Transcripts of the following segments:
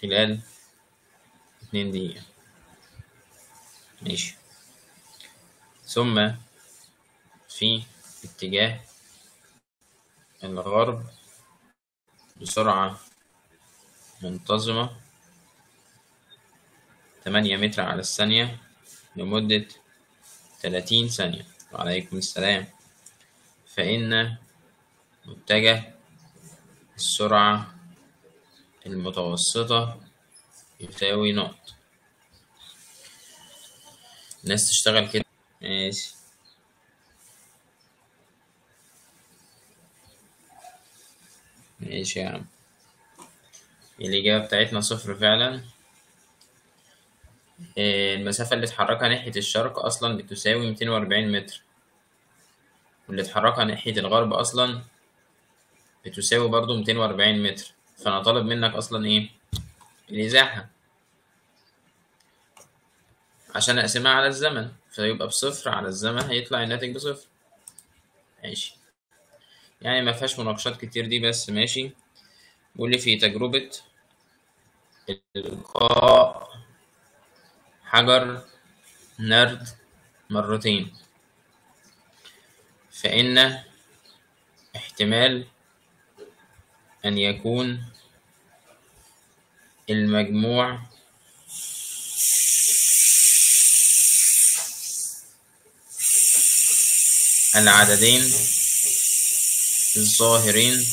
خلال اتنين دقيقة ماشي ثم في اتجاه الغرب بسرعة منتظمة تمانية متر على الثانية لمدة تلاتين ثانية وعليكم السلام فإن متجه السرعة المتوسطة يساوي نقط الناس تشتغل كده ماشي ماشي يا عم الإجابة بتاعتنا صفر فعلا إيه، المسافة اللي اتحركها ناحية الشرق أصلا بتساوي ميتين وأربعين متر واللي اتحركها ناحية الغرب أصلا بتساوي برضو ميتين وأربعين متر فأنا طالب منك أصلا إيه؟ الإزاحة عشان أقسمها على الزمن فيبقى بصفر على الزمن هيطلع الناتج بصفر ماشي يعني ما فيهاش مناقشات كتير دي بس ماشي بيقول لي في تجربة إلقاء حجر نرد مرتين فإن احتمال أن يكون المجموع العددين الظاهرين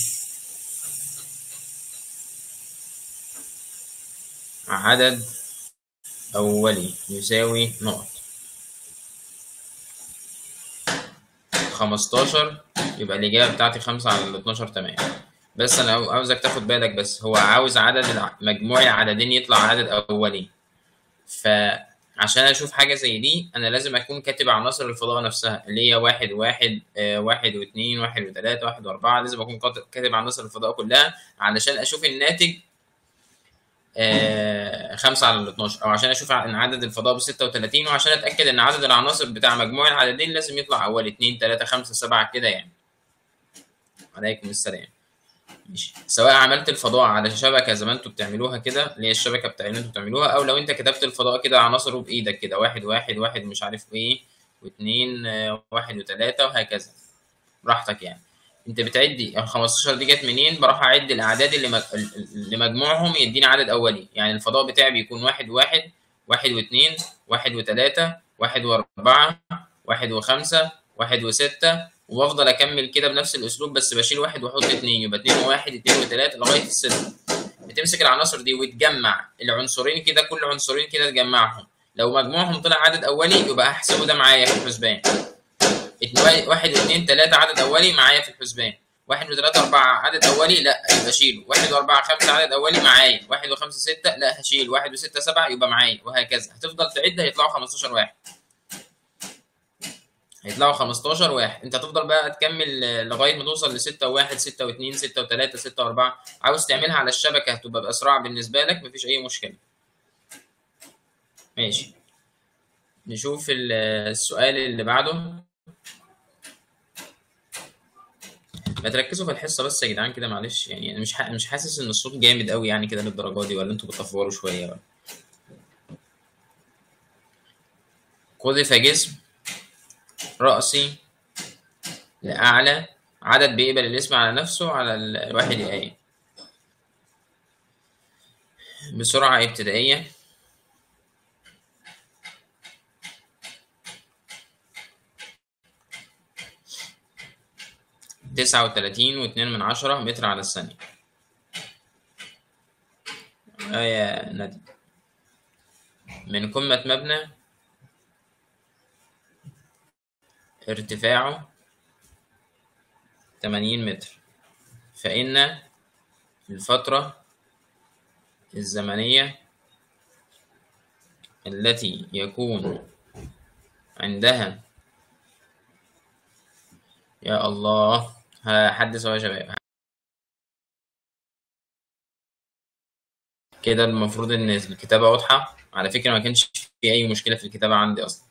عدد أولي يساوي نقط خمستاشر يبقى الإجابة بتاعتي خمسة على الاتناشر تمام بس أنا عاو- عاوزك تاخد بالك بس هو عاوز عدد الع- مجموع العددين يطلع عدد أولي فعشان أشوف حاجة زي دي أنا لازم أكون كاتب عناصر الفضاء نفسها اللي هي واحد واحد آه واحد واثنين واحد وثلاثة واحد وأربعة لازم أكون كات- كاتب عناصر الفضاء كلها علشان أشوف الناتج آه، خمسة على ال 12 أو عشان أشوف إن عدد الفضاء ب 36 وعشان أتأكد إن عدد العناصر بتاع مجموع العددين لازم يطلع أول اتنين تلاتة خمسة سبعة كده يعني. عليكم السلام. ماشي سواء عملت الفضاء على شبكة زي ما أنتوا بتعملوها كده اللي هي الشبكة بتاع اللي أنتوا بتعملوها أو لو أنت كتبت الفضاء كده عناصره بإيدك كده واحد واحد واحد مش عارف إيه واثنين آه، واحد وتلاتة وهكذا. براحتك يعني. انت بتعدي ال 15 دي جت منين بروح اعد الاعداد اللي مج... اللي مجموعهم يديني عدد اولي يعني الفضاء بتاعي بيكون واحد واحد واحد واثنين واحد وثلاثة واحد واربعة واحد وخمسة واحد وستة وبفضل اكمل كده بنفس الاسلوب بس بشيل واحد واحط اتنين يبقى اتنين وواحد اتنين وتلاتة لغاية الستة بتمسك العناصر دي وتجمع العنصرين كده كل عنصرين كده تجمعهم لو مجموعهم طلع عدد اولي يبقى هحسبه ده معايا في الحسبان اتنين- واحد واثنين ثلاثة عدد أولي معايا في الحسبان واحد وثلاثة أربعة عدد أولي لا يبقى شيله واحد وأربعة خمسة عدد أولي معايا واحد وخمسة ستة لا هشيل واحد وستة سبعة يبقى معايا وهكذا هتفضل تعد هيطلعوا 15 واحد هيطلعوا 15 واحد انت هتفضل بقى تكمل آه، لغايه ما توصل ل 6 و1 6 و2 6 و3 6 و4 عاوز تعملها على الشبكه هتبقى باسرع بالنسبه لك مفيش اي مشكله ماشي نشوف ال- السؤال اللي بعده ما تركزوا في الحصه بس يا جدعان كده معلش يعني انا مش ح... مش حاسس ان الصوت جامد قوي يعني كده للدرجه دي ولا انتوا بتفوروا شويه ولا قذف جسم رأسي لأعلى عدد بيقبل الاسم على نفسه على ال- الواحد آية بسرعة ابتدائية تسعة وتلاتين واتنين من عشرة متر على الثانية آه يا ندى من قمة مبنى ارتفاعه 80 متر فإن الفترة الزمنية التي يكون عندها يا الله هحدث أهو يا شباب كده المفروض إن الكتابة واضحة على فكرة ما كانش في أي مشكلة في الكتابة عندي أصلا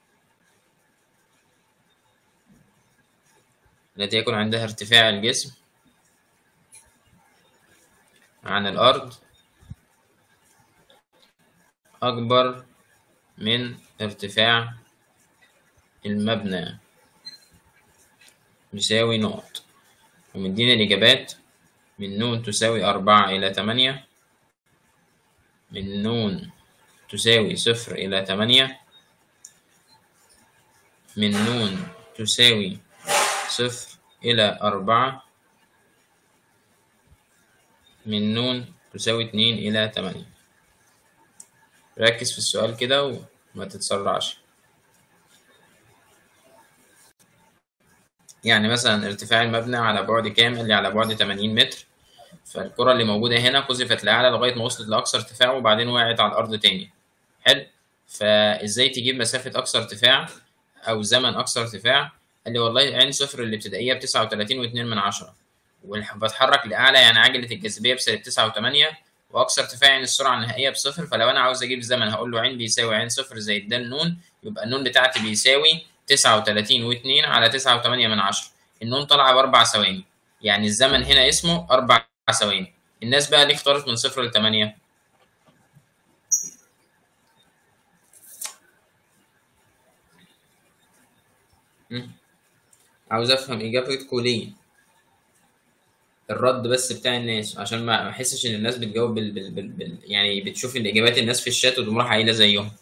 التي يكون عندها ارتفاع الجسم عن الأرض أكبر من ارتفاع المبنى يساوي نقط ومدينا الإجابات من نون تساوي أربعة إلى تمانية من نون تساوي صفر إلى تمانية من نون تساوي صفر إلى أربعة من نون تساوي اتنين إلى تمانية ركز في السؤال كده وما تتسرعش يعني مثلا ارتفاع المبنى على بعد كام اللي على بعد 80 متر فالكرة اللي موجودة هنا قذفت لأعلى لغاية ما وصلت لأقصى ارتفاع وبعدين وقعت على الأرض تاني حلو فإزاي تجيب مسافة أقصى ارتفاع أو زمن أقصى ارتفاع قال لي والله عين صفر الابتدائية بتسعة وتلاتين واتنين من عشرة وبتحرك لأعلى يعني عجلة الجاذبية بسالب تسعة وتمانية وأقصى ارتفاع يعني السرعة النهائية بصفر فلو أنا عاوز أجيب زمن هقول له عين بيساوي عين صفر زائد ده النون يبقى النون بتاعتي بيساوي تسعة وتلاتين واتنين على تسعة وتمانية من عشرة النون طالعة بأربع ثواني يعني الزمن هنا اسمه أربع ثواني الناس بقى ليه اختارت من صفر لتمانية عاوز افهم اجابتكم ليه الرد بس بتاع الناس عشان ما احسش ان الناس بتجاوب بال... بال... بال... بال... يعني بتشوف الاجابات الناس في الشات وتقوم رايحه قايله زيهم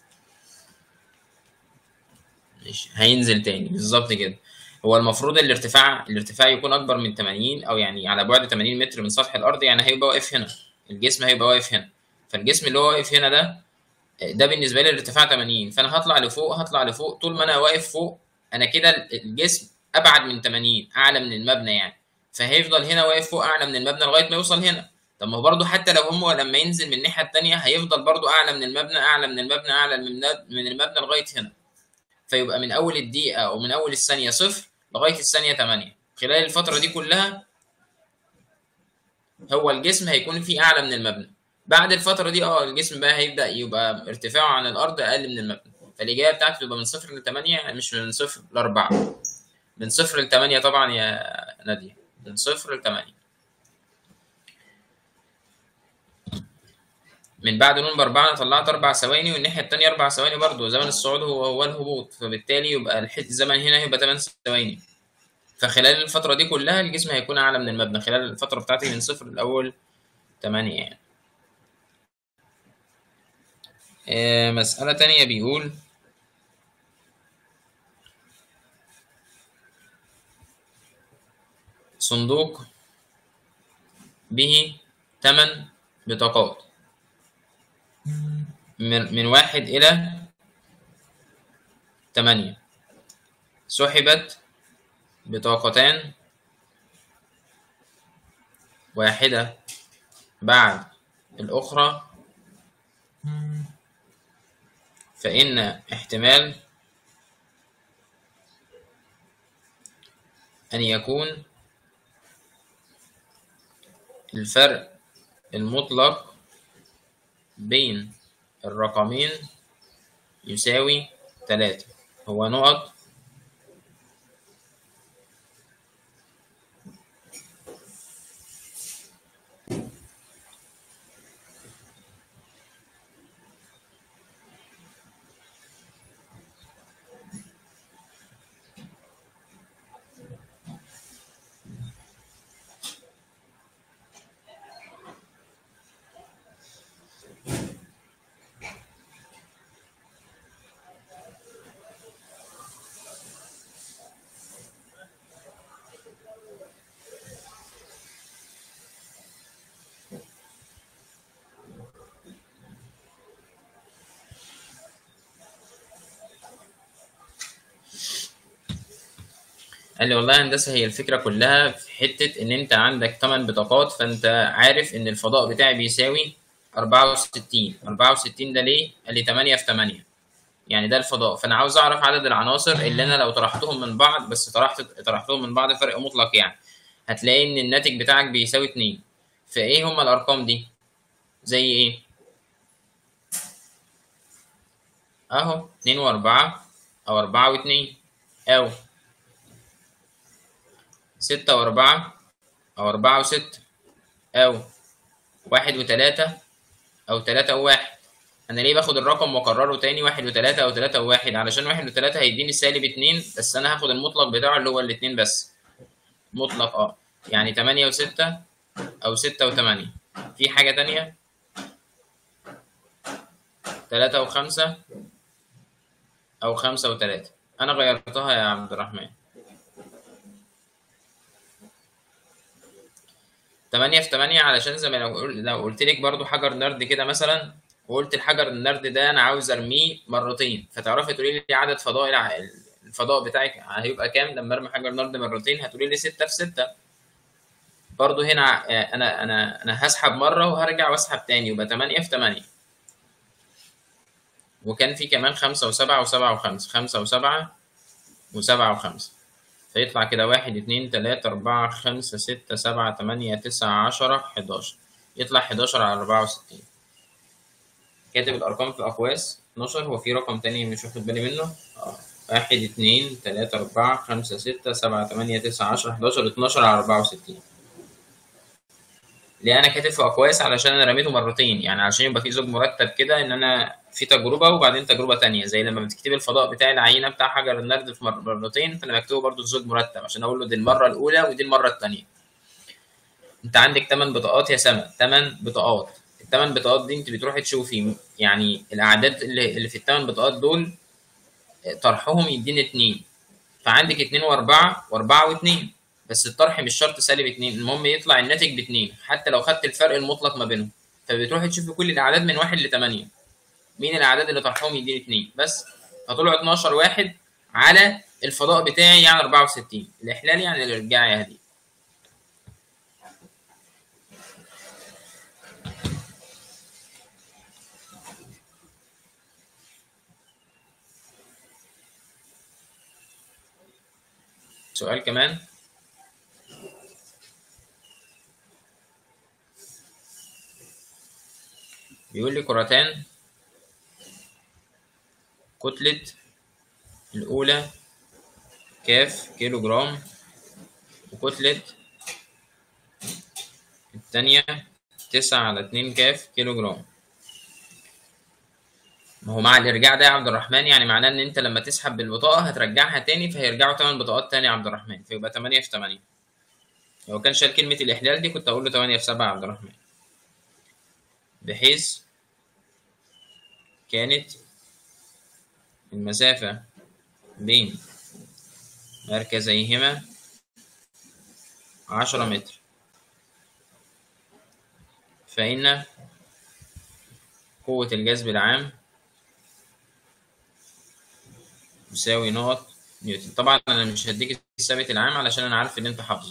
ماشي هينزل تاني بالظبط كده هو المفروض الارتفاع الارتفاع يكون اكبر من 80 او يعني على بعد 80 متر من سطح الارض يعني هيبقى واقف هنا الجسم هيبقى واقف هنا فالجسم اللي هو واقف هنا ده ده بالنسبه لي الارتفاع 80 فانا هطلع لفوق هطلع لفوق طول ما انا واقف فوق انا كده الجسم ابعد من 80 اعلى من المبنى يعني فهيفضل هنا واقف فوق اعلى من المبنى لغايه ما يوصل هنا طب ما هو برضه حتى لو هم لما ينزل من الناحيه الثانيه هيفضل برضه اعلى من المبنى اعلى من المبنى اعلى من المبنى لغايه هنا فيبقى من اول الدقيقه او من اول الثانيه صفر لغايه الثانيه 8 خلال الفتره دي كلها هو الجسم هيكون فيه اعلى من المبنى بعد الفتره دي اه الجسم بقى هيبدا يبقى ارتفاعه عن الارض اقل من المبنى فالاجابه بتاعته تبقى من صفر ل 8 مش من صفر ل 4 من صفر ل 8 طبعا يا ناديه من صفر ل 8 من بعد نون بأربعة أنا طلعت أربع ثواني والناحية التانية أربع ثواني برضه زمن الصعود هو هو الهبوط فبالتالي يبقى الزمن هنا هيبقى 8 ثواني فخلال الفترة دي كلها الجسم هيكون أعلى من المبنى خلال الفترة بتاعتي من صفر لأول 8 يعني آه مسألة تانية بيقول صندوق به ثمان بطاقات من, من واحد إلى ثمانية سحبت بطاقتان واحدة بعد الأخرى فإن احتمال أن يكون الفرق المطلق بين الرقمين يساوي تلاتة هو نقط قال لي والله يا هندسه هي الفكره كلها في حته ان انت عندك 8 بطاقات فانت عارف ان الفضاء بتاعي بيساوي 64 64 ده ليه؟ قال لي 8 في 8 يعني ده الفضاء فانا عاوز اعرف عدد العناصر اللي انا لو طرحتهم من بعض بس طرحت طرحتهم من بعض فرق مطلق يعني هتلاقي ان الناتج بتاعك بيساوي 2 فايه هما الارقام دي؟ زي ايه؟ اهو 2 و4 او 4 و2 او ستة وأربعة أو أربعة وستة أو واحد وتلاتة أو تلاتة وواحد انا ليه باخد الرقم واكرره تاني واحد وتلاتة او تلاتة وواحد علشان واحد وتلاتة هيديني سالب اتنين بس انا هاخد المطلق بتاعه اللي هو الاتنين بس مطلق اه يعني تمانية وستة او ستة وتمانية في حاجة تانية تلاتة وخمسة او خمسة وتلاتة انا غيرتها يا عبد الرحمن تمانية في تمانية علشان زي ما لو قل- لو قلت لك برضو حجر نرد كده مثلا وقلت الحجر النرد ده انا عاوز ارميه مرتين فتعرفي تقولي لي عدد فضاء الع- الفضاء بتاعك هيبقى كام لما ارمي حجر نرد مرتين هتقولي لي ستة في ستة برضو هنا آه، انا انا انا هسحب مره وهرجع واسحب تاني يبقى 8 في 8 وكان في كمان خمسة وسبعة وسبعة وخمسة خمسة وسبعة وسبعة وخمسة فيطلع كده واحد اتنين تلاتة أربعة خمسة ستة سبعة تمانية تسعة عشرة حداشر يطلع حداشر على أربعة وستين كاتب الأرقام في الأقواس اتناشر هو في رقم تاني مش واخد بالي منه اه واحد اتنين تلاتة أربعة خمسة ستة سبعة تمانية تسعة عشرة حداشر اتناشر على أربعة وستين ليه انا كاتب في اقواس علشان انا رميته مرتين يعني علشان يبقى في زوج مرتب كده ان انا في تجربه وبعدين تجربه تانية زي لما بتكتبي الفضاء بتاع العينه بتاع حجر النرد في مر- مرتين فانا بكتبه برضه في زوج مرتب عشان اقول له دي المره الاولى ودي المره الثانيه انت عندك 8 بطاقات يا سما 8 بطاقات الثمان بطاقات دي انت بتروحي تشوفي يعني الاعداد اللي, اللي في الثمان بطاقات دول طرحهم يديني اتنين فعندك اتنين واربعة واربعة واتنين بس الطرح مش شرط سالب اتنين المهم يطلع الناتج باتنين حتى لو خدت الفرق المطلق ما بينهم فبتروحي تشوفي كل الاعداد من واحد لتمانية مين الاعداد اللي طرحهم يديني اتنين بس فطلعوا 12 واحد على الفضاء بتاعي يعني 64 الاحلال يعني الارجاع يا هدي سؤال كمان بيقول لي كرتان كتلة الأولى كاف كيلو جرام وكتلة التانية تسعة على اتنين كاف كيلو جرام ما هو مع الإرجاع ده يا عبد الرحمن يعني معناه إن أنت لما تسحب بالبطاقة هترجعها تاني فهيرجعوا تمن بطاقات تاني يا عبد الرحمن فيبقى تمانية في تمانية لو كان شال كلمة الإحلال دي كنت أقول له تمانية في سبعة يا عبد الرحمن بحيث كانت المسافة بين مركزيهما عشرة متر فإن قوة الجذب العام يساوي نقط نيوتن طبعا أنا مش هديك الثابت العام علشان أنا عارف إن أنت حافظه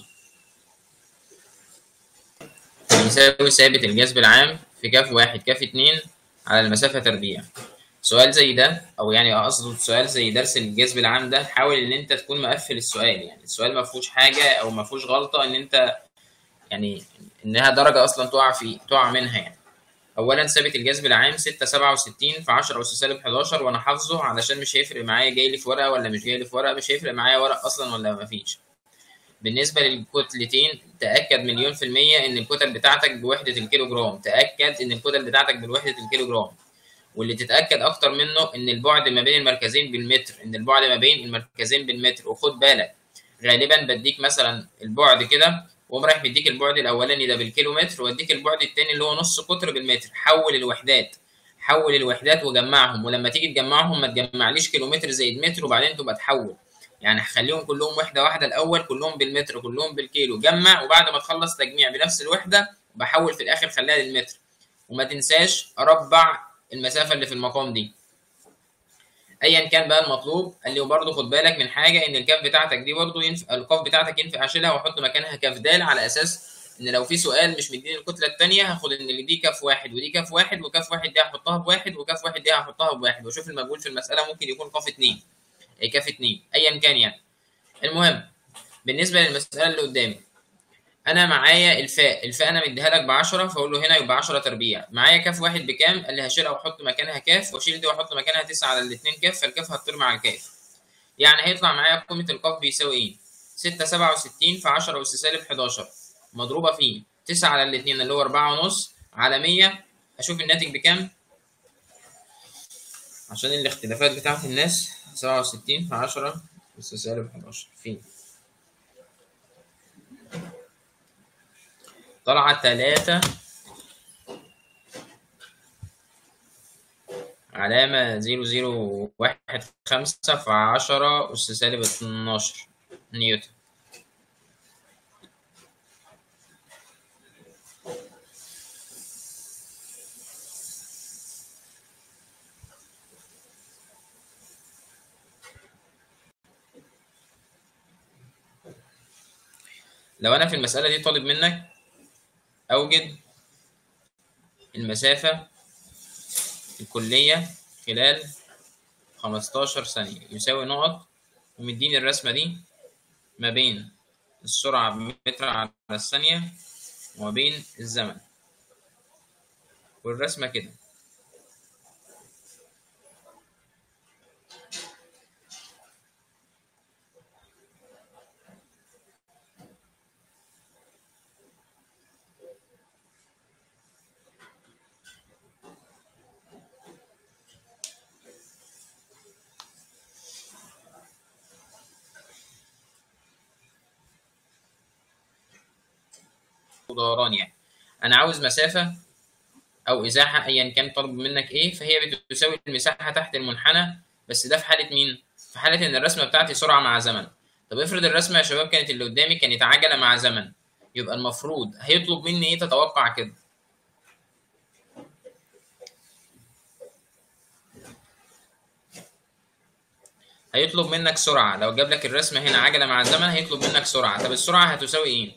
يساوي ثابت الجذب العام في كاف واحد كاف اتنين على المسافة تربيع سؤال زي ده او يعني اقصد سؤال زي درس الجذب العام ده حاول ان انت تكون مقفل السؤال يعني السؤال ما فيهوش حاجه او ما فيهوش غلطه ان انت يعني انها درجه اصلا تقع في تقع منها يعني اولا ثابت الجذب العام 6 67 في 10 اس سالب 11 وانا حافظه علشان مش هيفرق معايا جاي لي في ورقه ولا مش جاي لي في ورقه مش هيفرق معايا ورق اصلا ولا ما فيش بالنسبه للكتلتين تاكد مليون في الميه ان الكتل بتاعتك بوحده الكيلو جرام تاكد ان الكتل بتاعتك بالوحده الكيلو جرام واللي تتاكد اكتر منه ان البعد ما بين المركزين بالمتر ان البعد ما بين المركزين بالمتر وخد بالك غالبا بديك مثلا البعد كده وقوم رايح مديك البعد الاولاني ده بالكيلو متر واديك البعد التاني اللي هو نص قطر بالمتر حول الوحدات حول الوحدات وجمعهم ولما تيجي تجمعهم ما تجمعليش كيلومتر زائد متر وبعدين تبقى تحول يعني هخليهم كلهم وحده واحده الاول كلهم بالمتر كلهم بالكيلو جمع وبعد ما تخلص تجميع بنفس الوحده بحول في الاخر خليها للمتر وما تنساش اربع المسافه اللي في المقام دي ايا كان بقى المطلوب قال لي وبرده خد بالك من حاجه ان الكاف بتاعتك دي برده ينفع القاف بتاعتك ينفع اشيلها واحط مكانها كاف د على اساس ان لو في سؤال مش مديني الكتله الثانيه هاخد ان اللي دي كاف واحد ودي كاف واحد وكاف واحد دي هحطها بواحد وكاف واحد دي هحطها بواحد واشوف المجهول في المساله ممكن يكون قاف اتنين اي كاف اتنين ايا كان يعني المهم بالنسبه للمساله اللي قدامي انا معايا الفاء الفاء انا مديها لك ب 10 فاقول له هنا يبقى 10 تربيع معايا كاف واحد بكام قال لي هشيلها واحط مكانها كاف واشيل دي واحط مكانها 9 على الاثنين كاف فالكاف هتطير مع الكاف يعني هيطلع معايا قيمه القاف بيساوي ايه 6 67 في 10 اس سالب 11 مضروبه في 9 على الاثنين اللي هو 4 ونص على 100 اشوف الناتج بكام عشان الاختلافات بتاعت الناس سبعة وستين في عشرة بس سالب حداشر في طلعت تلاتة علامة زيرو زيرو واحد خمسة في عشرة أس سالب اتناشر نيوتن لو أنا في المسألة دي طالب منك أوجد المسافة الكلية خلال 15 ثانية يساوي نقط ومديني الرسمة دي ما بين السرعة بمتر على الثانية وما بين الزمن والرسمة كده دوران يعني انا عاوز مسافه او ازاحه ايا كان طالب منك ايه فهي بتساوي المساحه تحت المنحنى بس ده في حاله مين في حاله ان الرسمه بتاعتي سرعه مع زمن طب افرض الرسمه يا شباب كانت اللي قدامي كانت عجله مع زمن يبقى المفروض هيطلب مني ايه تتوقع كده هيطلب منك سرعه لو جاب لك الرسمه هنا عجله مع الزمن هيطلب منك سرعه طب السرعه هتساوي ايه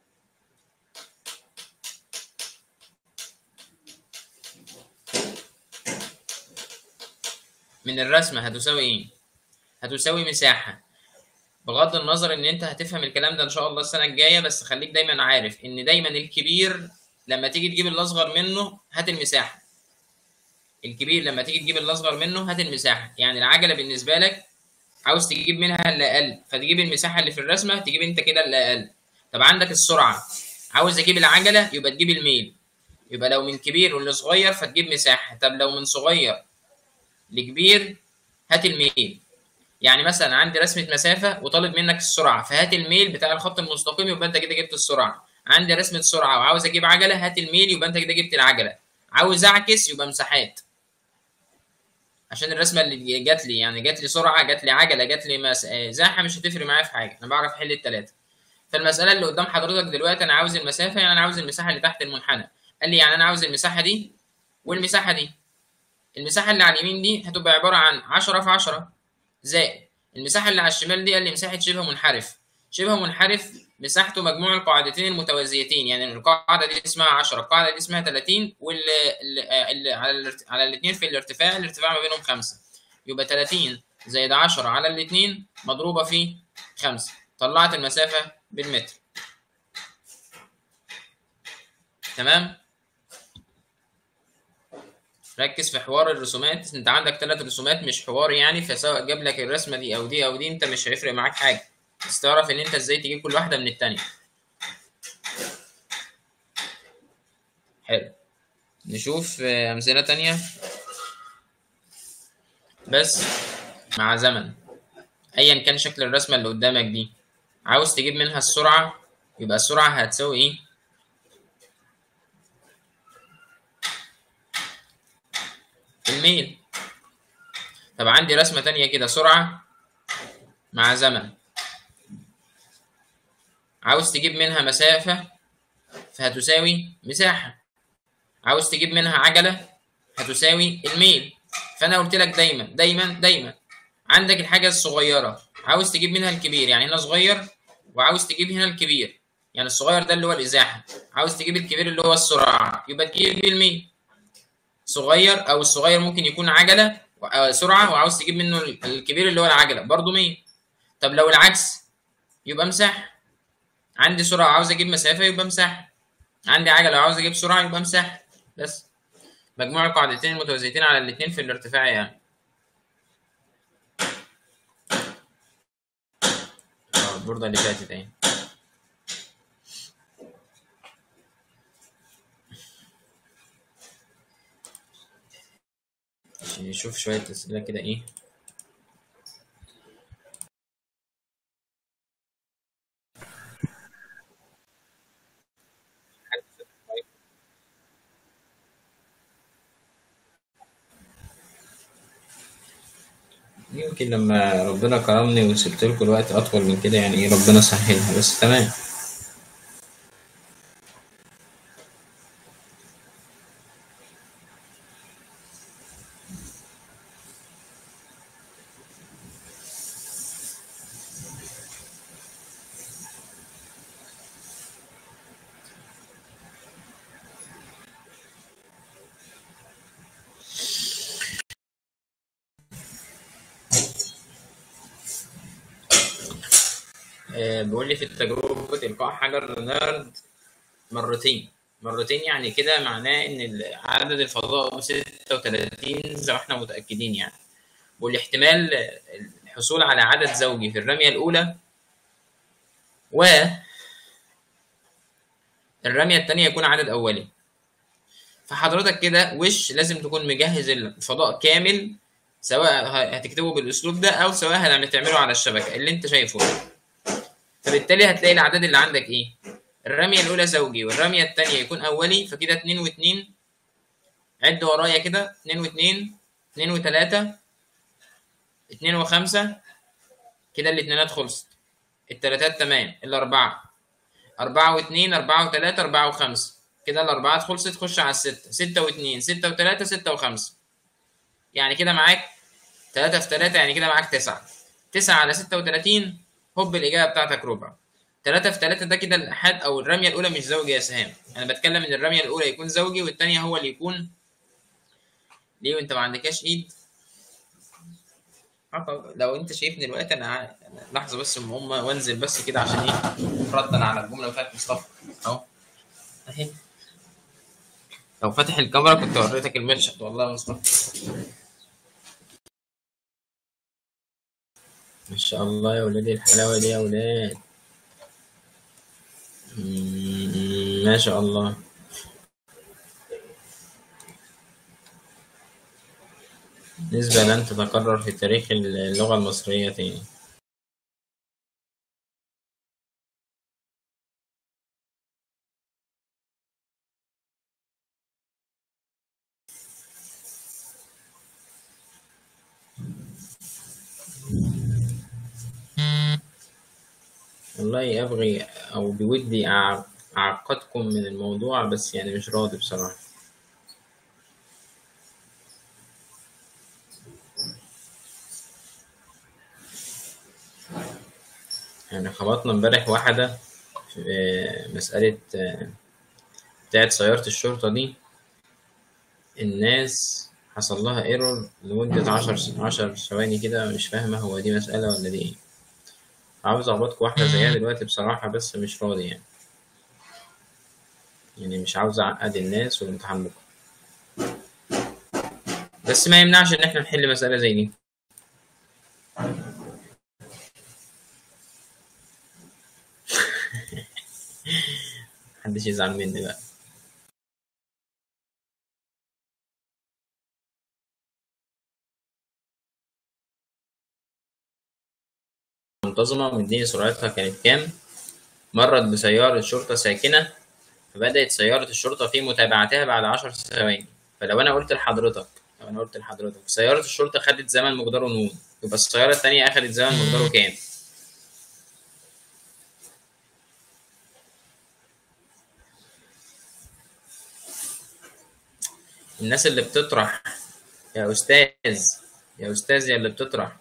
من الرسمة هتساوي ايه؟ هتساوي مساحة بغض النظر ان انت هتفهم الكلام ده ان شاء الله السنة الجاية بس خليك دايما عارف ان دايما الكبير لما تيجي تجيب الاصغر منه هات المساحة الكبير لما تيجي تجيب الاصغر منه هات المساحة يعني العجلة بالنسبة لك عاوز تجيب منها اللي اقل فتجيب المساحة اللي في الرسمة تجيب انت كده اللي اقل طب عندك السرعة عاوز اجيب العجلة يبقى تجيب الميل يبقى لو من كبير ولصغير فتجيب مساحة طب لو من صغير لكبير هات الميل يعني مثلا عندي رسمة مسافة وطالب منك السرعة فهات الميل بتاع الخط المستقيم يبقى انت كده جبت السرعة عندي رسمة سرعة وعاوز اجيب عجلة هات الميل يبقى انت كده جبت العجلة عاوز اعكس يبقى مساحات عشان الرسمة اللي جات لي يعني جات لي سرعة جات لي عجلة جات لي مساحة مش هتفرق معايا في حاجة انا بعرف احل التلاتة فالمسألة اللي قدام حضرتك دلوقتي انا عاوز المسافة يعني انا عاوز المساحة اللي تحت المنحنى قال لي يعني انا عاوز المساحة دي والمساحة دي المساحة اللي على اليمين دي هتبقى عبارة عن 10 في 10 زائد المساحة اللي على الشمال دي قال لي مساحة شبه منحرف شبه منحرف مساحته مجموع القاعدتين المتوازيتين يعني القاعدة دي اسمها 10 القاعدة دي اسمها 30 وال على على الاثنين في الارتفاع الارتفاع ما بينهم 5 يبقى 30 زائد 10 على الاثنين مضروبة في 5 طلعت المسافة بالمتر تمام ركز في حوار الرسومات انت عندك ثلاث رسومات مش حوار يعني فسواء جاب لك الرسمه دي او دي او دي انت مش هيفرق معاك حاجه بس تعرف ان انت ازاي تجيب كل واحده من التانية حلو نشوف امثله تانية بس مع زمن ايا كان شكل الرسمه اللي قدامك دي عاوز تجيب منها السرعه يبقى السرعه هتساوي ايه الميل طب عندي رسمة تانية كده سرعة مع زمن عاوز تجيب منها مسافة فهتساوي مساحة عاوز تجيب منها عجلة هتساوي الميل فأنا قلت لك دايما دايما دايما عندك الحاجة الصغيرة عاوز تجيب منها الكبير يعني هنا صغير وعاوز تجيب هنا الكبير يعني الصغير ده اللي هو الإزاحة عاوز تجيب الكبير اللي هو السرعة يبقى تجيب الميل صغير او الصغير ممكن يكون عجله سرعه وعاوز تجيب منه الكبير اللي هو العجله برضه 100 طب لو العكس يبقى مساحه عندي سرعه وعاوز اجيب مسافه يبقى مساحه عندي عجله وعاوز اجيب سرعه يبقى مساحه بس مجموع القاعدتين المتوازيتين على الاثنين في الارتفاع يعني البورده اللي فاتت اهي ماشي نشوف شوية أسئلة كده إيه يمكن لما ربنا كرمني وسبت لكم الوقت أطول من كده يعني إيه ربنا سهلها بس تمام آه، بيقول لي في تجربة إلقاء حجر نارد مرتين مرتين يعني كده معناه إن ال- عدد الفضاء 36 زي ما احنا متأكدين يعني والاحتمال الحصول على عدد زوجي في الرمية الأولى و الرمية التانية يكون عدد أولي فحضرتك كده وش لازم تكون مجهز الفضاء كامل سواء ه- هتكتبه بالأسلوب ده أو سواء هتعمله على الشبكة اللي أنت شايفه ده. فبالتالي هتلاقي الأعداد اللي عندك إيه؟ الرمية الأولى زوجي والرمية التانية يكون أولي فكده اتنين واتنين عد ورايا كده اتنين واتنين اتنين وتلاتة اتنين وخمسة كده الاتنينات خلصت التلاتات تمام الأربعة أربعة واتنين أربعة وتلاتة أربعة وخمسة كده الأربعات خلصت خش على الستة ستة واتنين ستة وتلاتة ستة وخمسة يعني كده معاك تلاتة في تلاتة يعني كده معاك تسعة تسعة على ستة وتلاتين هوب الإجابة بتاعتك ربع تلاتة في تلاتة ده كده الأحاد أو الرمية الأولى مش زوجي يا سهام أنا بتكلم إن الرمية الأولى يكون زوجي والتانية هو اللي يكون ليه وأنت ما عندكاش إيد آه طب لو أنت شايفني دلوقتي أنا ع- لحظة بس أم أم وأنزل بس كده عشان إيه ردا على الجملة بتاعت مصطفى أهو أهي لو فاتح الكاميرا كنت وريتك المشهد والله يا مصطفى ما شاء الله يا ولادي الحلاوة دي يا ولاد مم، ما شاء الله نسبة لن تتكرر في تاريخ اللغة المصرية تاني والله أبغي أو بودي أع- أعقدكم من الموضوع بس يعني مش راضي بصراحة يعني خبطنا امبارح واحدة في آه، مسألة آه، بتاعت سيارة الشرطة دي الناس حصل لها ايرور لمدة عشر عشر ثواني كده مش فاهمة هو دي مسألة ولا دي ايه عاوز اخبطكوا واحدة زيها دلوقتي بصراحة بس مش راضي يعني يعني مش عاوز اعقد الناس والامتحان بكرة بس ما يمنعش ان احنا نحل مسألة زي دي محدش يزعل مني بقى منتظمة مديني سرعتها كانت كام مرت بسيارة شرطة ساكنة فبدأت سيارة الشرطة في متابعتها بعد عشر ثواني فلو أنا قلت لحضرتك لو أنا قلت لحضرتك سيارة الشرطة خدت زمن مقداره نون يبقى السيارة التانية أخدت زمن مقداره كام؟ الناس اللي بتطرح يا أستاذ يا أستاذ يا اللي بتطرح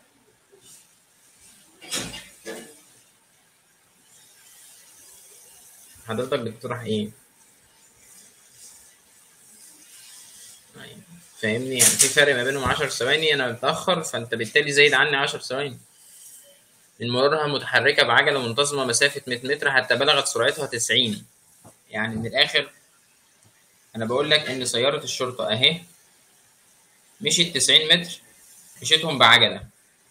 حضرتك بتطرح إيه؟ يعني فاهمني يعني في فرق ما بينهم 10 ثواني انا متاخر فانت بالتالي زايد عني 10 ثواني المرورها متحركه بعجله منتظمه مسافه 100 متر حتى بلغت سرعتها 90 يعني من الاخر انا بقول لك ان سياره الشرطه اهي مشيت 90 متر مشيتهم بعجله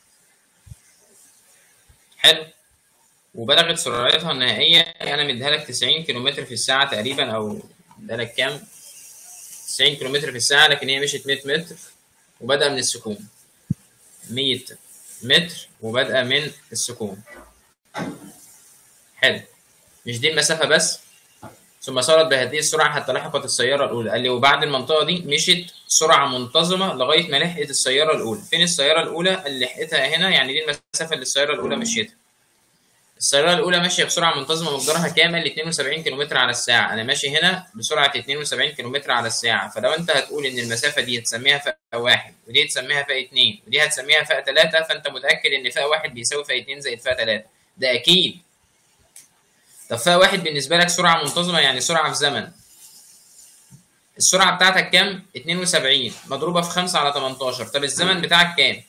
حلو وبلغت سرعتها النهائيه انا مديها لك 90 كيلومتر في الساعه تقريبا او مديها لك كام 90 كيلومتر في الساعة لكن هي مشيت 100 متر وبادئه من السكون 100 متر وبادئه من السكون حلو مش دي المسافه بس ثم سارت بهذه السرعه حتى لحقت السياره الاولى قال لي وبعد المنطقه دي مشيت سرعه منتظمه لغايه ما لحقت السياره الاولى فين السياره الاولى اللي لحقتها هنا يعني دي المسافه اللي السياره الاولى مشيتها السيارة الأولى ماشية بسرعة منتظمة مقدارها كامل 72 كم على الساعة، أنا ماشي هنا بسرعة 72 كم على الساعة، فلو أنت هتقول إن المسافة دي هتسميها فاء واحد، ودي هتسميها فاء اتنين، ودي هتسميها فاء تلاتة، فأنت متأكد إن فاء واحد بيساوي فاء اتنين زائد فاء تلاتة، ده أكيد. طب فاء واحد بالنسبة لك سرعة منتظمة يعني سرعة في زمن. السرعة بتاعتك كام؟ 72 مضروبة في 5 على 18، طب الزمن بتاعك كام؟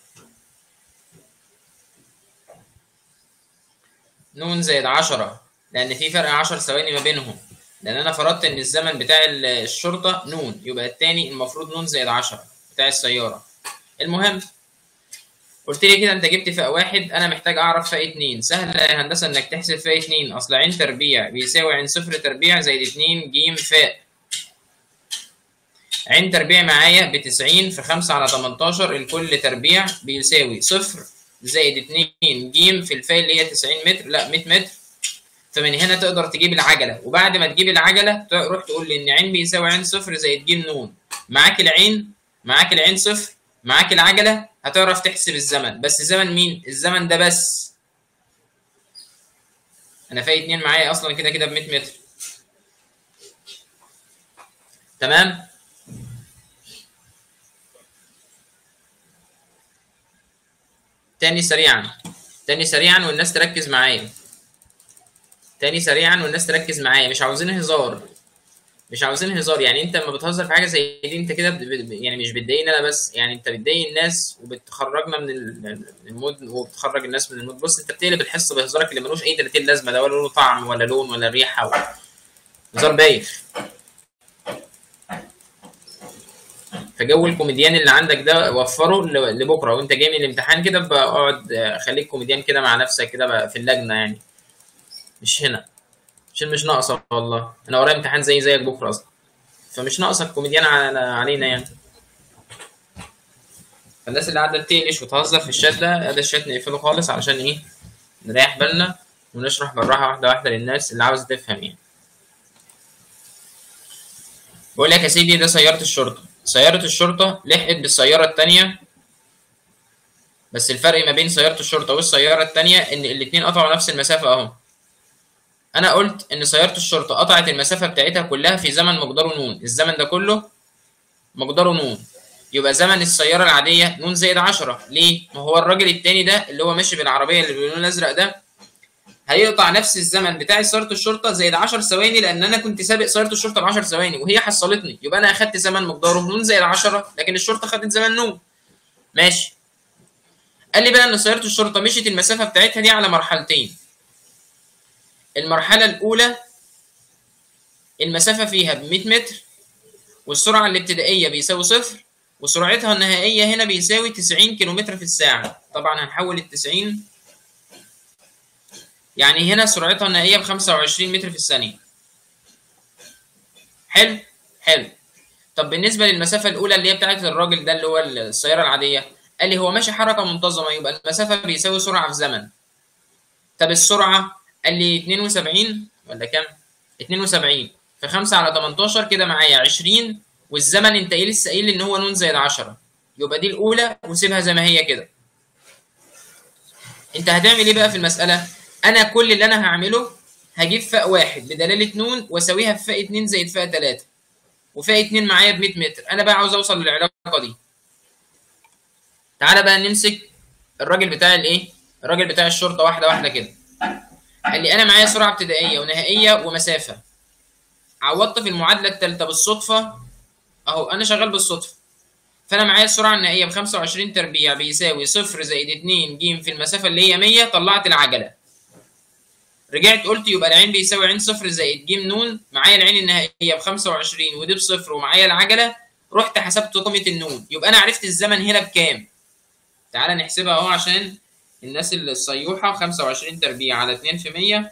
نون زائد 10 لان في فرق 10 ثواني ما بينهم لان انا فرضت ان الزمن بتاع الشرطه نون يبقى التاني المفروض نون زائد 10 بتاع السياره المهم قلت لي كده انت جبت فاء واحد انا محتاج اعرف فاء اتنين سهل يا هندسه انك تحسب فاء اتنين اصل عين تربيع بيساوي عين صفر تربيع زائد اتنين جيم فاء عين تربيع معايا ب 90 في 5 على 18 الكل تربيع بيساوي صفر زائد 2 ج في الفاي اللي هي 90 متر لا 100 متر فمن هنا تقدر تجيب العجله وبعد ما تجيب العجله تروح تقول لي ان عين بيساوي عين صفر زائد ج نون معاك العين معاك العين صفر معاك العجله هتعرف تحسب الزمن بس زمن مين الزمن ده بس انا فاي 2 معايا اصلا كده كده ب 100 متر تمام تاني سريعا تاني سريعا والناس تركز معايا تاني سريعا والناس تركز معايا مش عاوزين هزار مش عاوزين هزار يعني انت لما بتهزر في حاجه زي دي انت كده يعني مش بتضايقني انا بس يعني انت بتضايق الناس وبتخرجنا من المود وبتخرج الناس من المود بص انت بتقلب الحصه بهزارك اللي ملوش اي 30 لازمه ده ولا له طعم ولا لون ولا ريحه و... هزار بايخ فجو الكوميديان اللي عندك ده وفره لبكره وانت جاي من الامتحان كده اقعد خليك كوميديان كده مع نفسك كده في اللجنه يعني مش هنا عشان مش ناقصه والله انا ورايا امتحان زي زيك بكره اصلا فمش ناقصك كوميديان علينا يعني فالناس اللي قاعده تقلش وتهزر في الشات ده ده الشات نقفله خالص علشان ايه نريح بالنا ونشرح بالراحه واحده واحده للناس اللي عاوزه تفهم يعني بقول لك يا سيدي ده سياره الشرطه سيارة الشرطة لحقت بالسيارة التانية بس الفرق ما بين سيارة الشرطة والسيارة التانية إن الاتنين قطعوا نفس المسافة أهو. أنا قلت إن سيارة الشرطة قطعت المسافة بتاعتها كلها في زمن مقداره نون، الزمن ده كله مقداره نون. يبقى زمن السيارة العادية نون زائد 10 ليه؟ ما هو الراجل التاني ده اللي هو ماشي بالعربية اللي باللون الأزرق ده هيقطع نفس الزمن بتاع سياره الشرطه زائد 10 ثواني لان انا كنت سابق سياره الشرطه ب 10 ثواني وهي حصلتني يبقى انا اخدت زمن مقداره نون زائد 10 لكن الشرطه خدت زمن نون ماشي قال لي بقى ان سياره الشرطه مشيت المسافه بتاعتها دي على مرحلتين المرحله الاولى المسافه فيها ب 100 متر والسرعه الابتدائيه بيساوي صفر وسرعتها النهائيه هنا بيساوي 90 كم في الساعه طبعا هنحول ال 90 يعني هنا سرعتها النهائيه ب 25 متر في الثانيه حلو حلو طب بالنسبه للمسافه الاولى اللي هي بتاعت الراجل ده اللي هو السياره العاديه قال لي هو ماشي حركه منتظمه يبقى المسافه بيساوي سرعه في زمن طب السرعه قال لي 72 ولا كام 72 في 5 على 18 كده معايا 20 والزمن انت ايه لسه قايل ان هو نون زائد 10 يبقى دي الاولى وسيبها زي ما هي كده انت هتعمل ايه بقى في المساله انا كل اللي انا هعمله هجيب فاء واحد بدلاله نون واساويها في فاء 2 زائد فاء 3 وفاء 2 معايا ب 100 متر انا بقى عاوز اوصل للعلاقه دي تعالى بقى نمسك الراجل بتاع الايه الراجل بتاع الشرطه واحده واحده كده قال لي انا معايا سرعه ابتدائيه ونهائيه ومسافه عوضت في المعادله الثالثه بالصدفه اهو انا شغال بالصدفه فانا معايا السرعه النهائيه ب 25 تربيع بيساوي صفر زائد 2 ج في المسافه اللي هي 100 طلعت العجله رجعت قلت يبقى العين بيساوي عين صفر زائد ج نون معايا العين النهائيه ب 25 ودي بصفر ومعايا العجله رحت حسبت قيمه النون يبقى انا عرفت الزمن هنا بكام تعالى نحسبها اهو عشان الناس اللي الصيوحه 25 تربيع على 2 في 100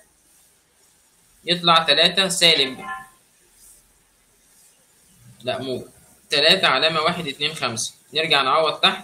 يطلع 3 سالب لا مو تلاتة علامة واحد اتنين خمسة نرجع نعوض تحت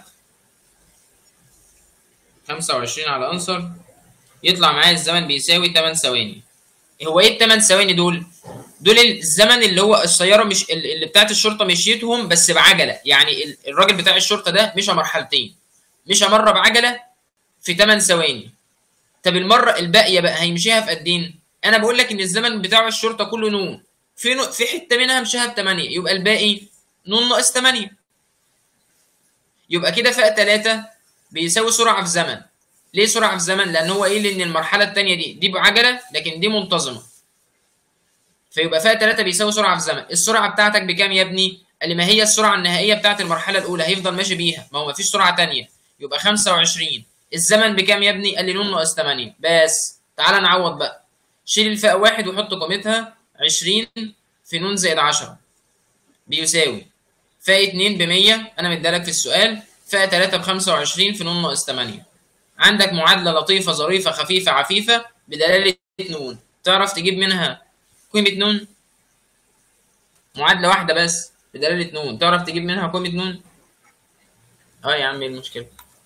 خمسة وعشرين على أنصر يطلع معايا الزمن بيساوي تمن ثواني هو ايه التمن ثواني دول؟ دول الزمن اللي هو السيارة مش اللي بتاعت الشرطة مشيتهم بس بعجلة يعني الراجل بتاع الشرطة ده مشى مرحلتين مشى مرة بعجلة في 8 ثواني طب المرة الباقية بقى هيمشيها في قد ايه؟ أنا بقول لك إن الزمن بتاع الشرطة كله نون في نو... في حتة منها مشاها ب 8 يبقى الباقي نون ناقص 8 يبقى كده فاء 3 بيساوي سرعة في زمن ليه سرعة في زمن؟ لأن هو قايل إن المرحلة الثانية دي دي بعجلة لكن دي منتظمة فيبقى فاء 3 بيساوي سرعة في زمن السرعة بتاعتك بكام يا ابني؟ قال لي ما هي السرعة النهائية بتاعت المرحلة الأولى هيفضل ماشي بيها ما هو مفيش سرعة تانية يبقى 25 الزمن بكام يا ابني؟ قال لي نون ناقص 8 بس تعالى نعوض بقى شيل الفاء واحد وحط قيمتها 20 في نون زائد 10 بيساوي فاء 2 ب 100 انا مديلك في السؤال فاء 3 ب 25 في نون ناقص 8 عندك معادلة لطيفة ظريفة خفيفة عفيفة بدلالة نون تعرف تجيب منها قيمة نون معادلة واحدة بس بدلالة نون تعرف تجيب منها قيمة نون اه يا عم ايه المشكلة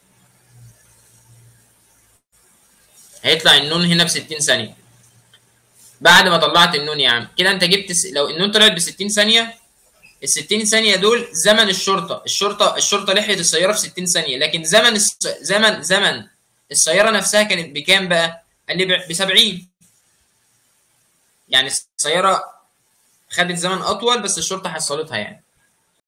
هيطلع النون هنا ب 60 ثانية بعد ما طلعت النون يا عم كده انت جبت س... لو النون طلعت ب 60 ثانية ال 60 ثانية دول زمن الشرطة الشرطة الشرطة لحقت السيارة في 60 ثانية لكن زمن الس... زمن زمن السيارة نفسها كانت بكام بقى؟ قال لي ب 70 يعني السيارة خدت زمن أطول بس الشرطة حصلتها يعني